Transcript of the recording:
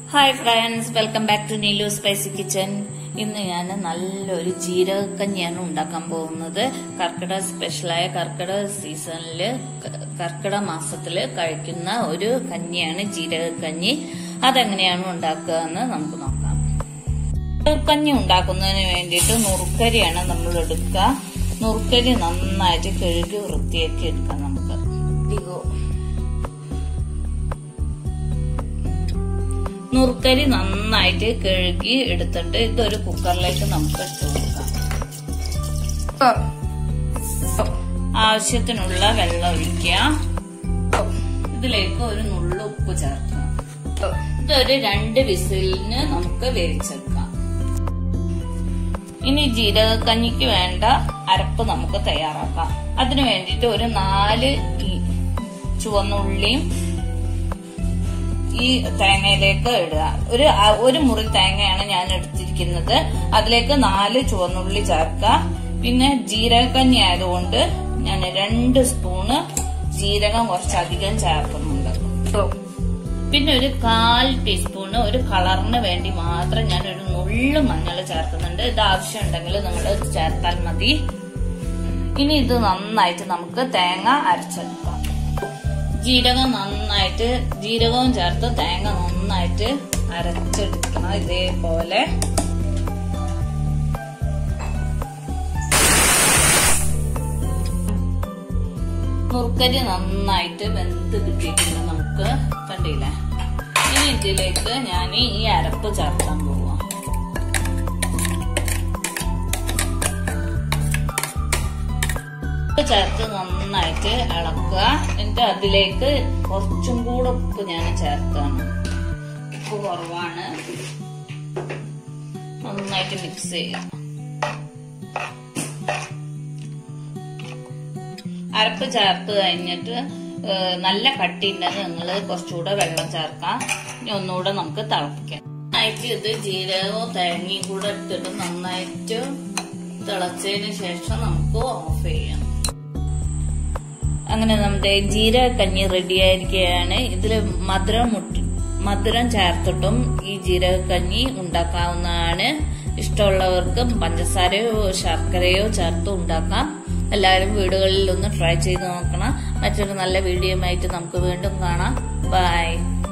hi friends welcome back to Neelu spicy kitchen ഇന്ന് ഞാൻ നല്ലൊരു ജീരകക്കഞ്ഞിയാണ് ഉണ്ടാക്കാൻ പോകുന്നത് കർക്കിടക സ്പെഷ്യലായ കർക്കിടക സീസണില് ക- കർക്കിടക മാസത്തില് കഴിക്കുന്ന ഒരു കഞ്ഞിയാണ് ജീരകക്കഞ്ഞി അതെങ്ങനെയാണ് ഉണ്ടാക്കുക എന്ന് നമുക്ക് നോക്കാം ജീരകക്കഞ്ഞി ഉണ്ടാക്കുന്നതിന് വേണ്ടിയിട്ട് നുറുക്കരിയാണ് നമ്മൾ എടുക്കുക നുറുക്കരി നന്നായിട്ട് കഴുകി വൃത്തിയാക്കി എടുക്കാം നമുക്ക് ഇഗോ നുറുക്കരി നന്നായിട്ട് കഴുകി എടുത്തിട്ട് ഇതൊരു കുക്കറിലേക്ക് നമുക്ക് ഇട്ട് കൊടുക്കാം ആവശ്യത്തിനുള്ള വെള്ളം ഒഴിക്കുക ഇതിലേക്ക് ഒരു നുള്ളു ഉപ്പ് ചേർക്കാം ഇതൊരു രണ്ട് വിസിലിന് നമുക്ക് വേവിച്ചെടുക്കാം ഇനി ജീരകക്കഞ്ഞിക്ക് വേണ്ട അരപ്പ് നമുക്ക് തയ്യാറാക്കാം അതിനു വേണ്ടിയിട്ട് ഒരു നാല് ഈ ചുവന്നുള്ളിയും ഈ തേങ്ങയിലേക്ക് ഇടുക ഒരു അ- ഒരു മുറി തേങ്ങയാണ് ഞാൻ എടുത്തിരിക്കുന്നത് അതിലേക്ക് നാല് ചുവന്നുള്ളി ചേർക്കുക പിന്നെ ജീരകക്കഞ്ഞി ആയതുകൊണ്ട് ഞാൻ രണ്ട് സ്പൂണ് ജീരകം കുറച്ചധികം ചേർക്കുന്നുണ്ട് പിന്നെ ഒരു കാൽ ടീസ്പൂണ് ഒരു കളറിന് വേണ്ടി മാത്രം ഞാൻ ഒരു നുള്ളു മഞ്ഞൾ ചേർക്കുന്നുണ്ട് ഇത് ആവശ്യമുണ്ടെങ്കിൽ നിങ്ങൾ ചേർത്താൽ മതി ഇനി ഇത് നന്നായിട്ട് നമുക്ക് തേങ്ങ അരച്ചെടുക്കാം ജീരകം നന്നായിട്ട് ജീരകവും ചേർത്ത് തേങ്ങ നന്നായിട്ട് അരച്ചെടുക്കണം ഇതേപോലെ നുറുക്കരി നന്നായിട്ട് വെന്ത് കിട്ടിയിട്ടുണ്ട് നമുക്ക് കണ്ടില്ലേ ഇനി ഇതിലേക്ക് ഞാൻ ഈ അരപ്പ് ചേർക്കാൻ പോവാം ഉപ്പ് ചേർത്ത് നന്നായിട്ട് ഇളക്കുക എന്നിട്ട് അതിലേക്ക് കുറച്ചും കൂടെ ഉപ്പ് ഞാൻ ചേർത്താണ് ഉപ്പ് കുറവാണ് നന്നായിട്ട് മിക്സ് ചെയ്യുക അരപ്പ് ചേർത്ത് കഴിഞ്ഞിട്ട് ഏഹ്, നല്ല കട്ടി ഉണ്ടെങ്കിൽ നിങ്ങൾ കുറച്ചുകൂടെ വെള്ളം ചേർക്കാം ഇനി ഒന്നുകൂടെ നമുക്ക് തിളപ്പിക്കാം നന്നായിട്ട് ഇത് ജീരകവും തേങ്ങയും കൂടെ ഇട്ടിട്ട് നന്നായിട്ട് തിളച്ചതിന് ശേഷം നമുക്ക് ഓഫ് ചെയ്യാം അങ്ങനെ നമ്മുടെ ജീരകക്കഞ്ഞി റെഡിയായിരിക്കുകയാണ് ഇതിൽ മധുരം മുട്ടി മധുരം ചേർത്തിട്ടും ഈ ജീരകക്കഞ്ഞി ഉണ്ടാക്കാവുന്നതാണ് ഇഷ്ടമുള്ളവർക്ക് പഞ്ചസാരയോ ശർക്കരയോ ചേർത്ത് ഉണ്ടാക്കാം എല്ലാവരും വീടുകളിൽ ഒന്ന് ട്രൈ ചെയ്ത് നോക്കണം മറ്റൊരു നല്ല വീഡിയോ ആയിട്ട് നമുക്ക് വീണ്ടും കാണാം ബൈ